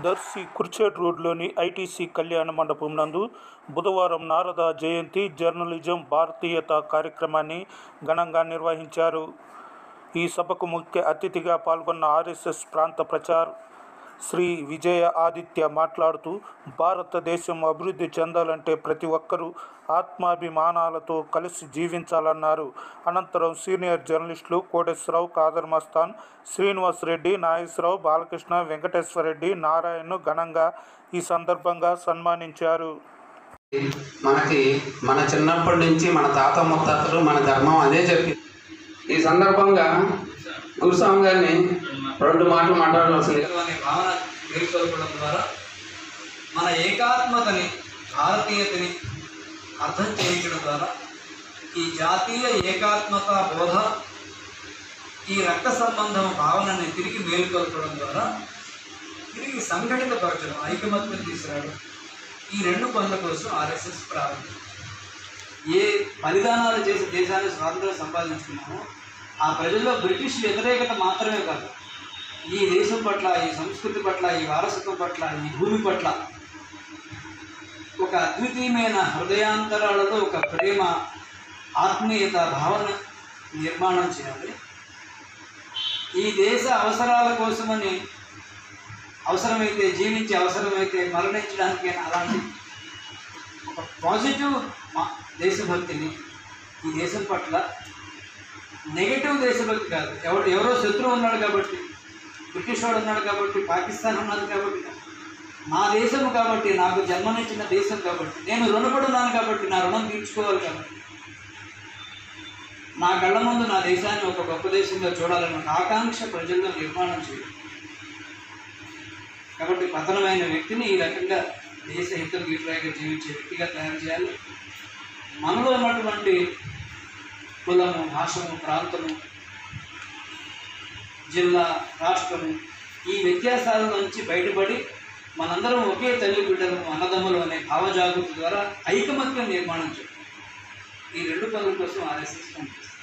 దర్శి కుర్చేట్ రోడ్లోని ఐటీసీ కళ్యాణ మండపం నందు బుధవారం నారద జయంతి జర్నలిజం భారతీయత కార్యక్రమాన్ని ఘనంగా నిర్వహించారు ఈ సభకు ముఖ్య అతిథిగా పాల్గొన్న ఆర్ఎస్ఎస్ ప్రాంత ప్రచార్ శ్రీ విజయ ఆదిత్య మాట్లాడుతూ భారతదేశం అభివృద్ధి చెందాలంటే ప్రతి ఒక్కరూ ఆత్మాభిమానాలతో కలిసి జీవించాలన్నారు అనంతరం సీనియర్ జర్నలిస్టులు కోటేశ్వరరావు కాదర్ మస్తాన్ శ్రీనివాస్ రెడ్డి నాగేశ్వరరావు బాలకృష్ణ వెంకటేశ్వరరెడ్డి నారాయణను ఘనంగా ఈ సందర్భంగా సన్మానించారు మనకి మన చిన్నప్పటి నుంచి మన తాత ముత్తాతలు మన ధర్మం అదే చెప్పి ఈ సందర్భంగా గురుస్వామి గారిని రెండు మాటలు మాట్లాడవలసింది అనే భావన మేల్కొల్పడం ద్వారా మన ఏకాత్మతని భారతీయతని అర్థం చేయించడం ద్వారా ఈ జాతీయ ఏకాత్మత బోధ ఈ రక్త సంబంధం భావనని తిరిగి మేలుకొల్పడం ద్వారా తిరిగి సంఘటితపరచడం ఐకమత్యం తీసుకురావడం ఈ రెండు పనుల కోసం ఆర్ఎస్ఎస్ ప్రారంభం ఏ బలిదానాలు చేసి దేశాన్ని స్వాతంత్రం సంపాదించుకున్నామో ఆ ప్రజల్లో బ్రిటిష్ వ్యతిరేకత మాత్రమే కాదు ఈ దేశం పట్ల ఈ సంస్కృతి పట్ల ఈ వారసత్వం పట్ల ఈ భూమి పట్ల ఒక అద్వితీయమైన హృదయాంతరాలతో ఒక ప్రేమ ఆత్మీయత భావన నిర్మాణం చేయాలి ఈ దేశ అవసరాల కోసమని అవసరమైతే జీవించి అవసరమైతే మరణించడానికి అలాంటి ఒక పాజిటివ్ మా- దేశభక్తిని ఈ దేశం పట్ల నెగటివ్ దేశభక్తి కాదు ఎవరు ఎవరో శత్రువు ఉన్నాడు కాబట్టి బ్రిటిష్ వాడు ఉన్నాడు కాబట్టి పాకిస్తాన్ ఉన్నది కాబట్టి కాదు. నా దేశం కాబట్టి నాకు జన్మనిచ్చిన దేశం కాబట్టి నేను రుణపడి ఉన్నాను కాబట్టి నా రుణం తీర్చుకోవాలి కాబట్టి నా కళ్ళ ముందు నా దేశాన్ని ఒక గొప్ప దేశంగా చూడాలన్న ఒక ఆకాంక్ష ప్రజల్లో నిర్మాణం చేయాలి కాబట్టి పతనమైన వ్యక్తిని ఈ రకంగా దేశ హితం గీటులాగా జీవించే వ్యక్తిగా తయారు చేయాలి మనలో ఉన్నటువంటి కులము భాషము ప్రాంతము జిల్లా రాష్ట్రము ఈ వ్యత్యాసాల నుంచి బయటపడి మనందరం ఒకే తల్లి బిడ్డలు అన్నదమ్ములు అనే భావజాగృతి ద్వారా ఐకమత్యం నిర్మాణం చేయాలి ఈ రెండు పనుల కోసం ఆర్ఎస్ఎస్ పనిచేస్తుంది